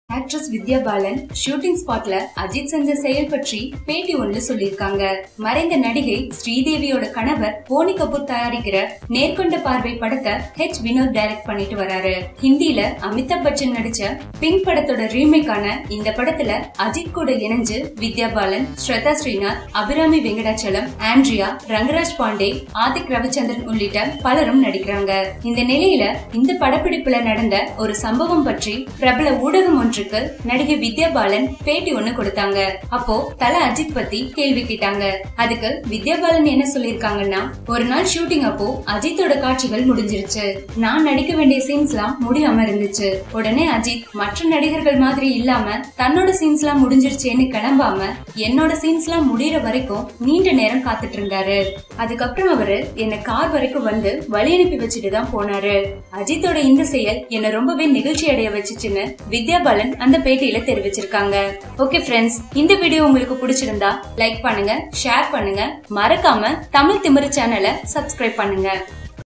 actress வித்யா Balan shooting ஸ்பாட்ல அஜித் செஞ்ச செயல் பற்றி பேட்டி ஒன்று சொல்லியிருக்காங்க மறைந்த நடிகை ஸ்ரீதேவியோட கணவர் போனி கபூர் தயாரிக்கிற நேர்கொண்ட பார்வை படத்தை ஹெச் வினோத் டைரக்ட் பண்ணிட்டு வராரு ஹிந்தில அமிதாப் பச்சன் நடிச்ச பிங்க் படத்தோட ரீமேக்கான இந்த படத்துல அஜித் கூட இணைஞ்சு வித்யா பாலன் ஸ்ரதா ஸ்ரீநாத் அபிராமி வெங்கடாச்சலம் ஆண்ட்ரியா ரங்கராஜ் பாண்டே ஆதிக் ரவிச்சந்திரன் உள்ளிட்ட பலரும் நடிக்கிறாங்க இந்த நிலையில இந்த படப்பிடிப்புல நடந்த ஒரு சம்பவம் பற்றி பிரபல ஊடகம் ஒன்றுக்கு நடிகை வித்யா பாலன் பேட்டி ஒண்ணு கொடுத்தாங்க அப்போ தல அஜித் பத்தி கேள்வி கேட்டாங்க அதுக்கு வித்யா பாலன் என்ன சொல்லிருக்காங்கன்னா ஒரு நாள் ஷூட்டிங் அப்போ அஜித்தோட காட்சிகள் முடிஞ்சிருச்சு நான் நடிக்க வேண்டிய சீன்ஸ் எல்லாம் முடியாம இருந்துச்சு உடனே அஜித் மற்ற நடிகர்கள் மாதிரி இல்லாம தன்னோட சீன்ஸ் எல்லாம் முடிஞ்சிருச்சேன்னு கிளம்பாம என்னோட சீன்ஸ் எல்லாம் முடியற வரைக்கும் நீண்ட நேரம் காத்துட்டு இருந்தாரு அதுக்கப்புறம் அவரு என்ன கார் வரைக்கும் வந்து வழி அனுப்பி வச்சுட்டு தான் போனாரு அஜித்தோட இந்த செயல் என்ன ரொம்பவே நிகழ்ச்சி அடைய வச்சுச்சுன்னு வித்யா பாலன் அந்த பேட்டியில தெரிவிச்சிருக்காங்க ஓகே ஃப்ரெண்ட்ஸ் இந்த வீடியோ உங்களுக்கு பிடிச்சிருந்தா லைக் பண்ணுங்க ஷேர் பண்ணுங்க மறக்காம தமிழ் திமிரு சேனலை சப்ஸ்கிரைப் பண்ணுங்க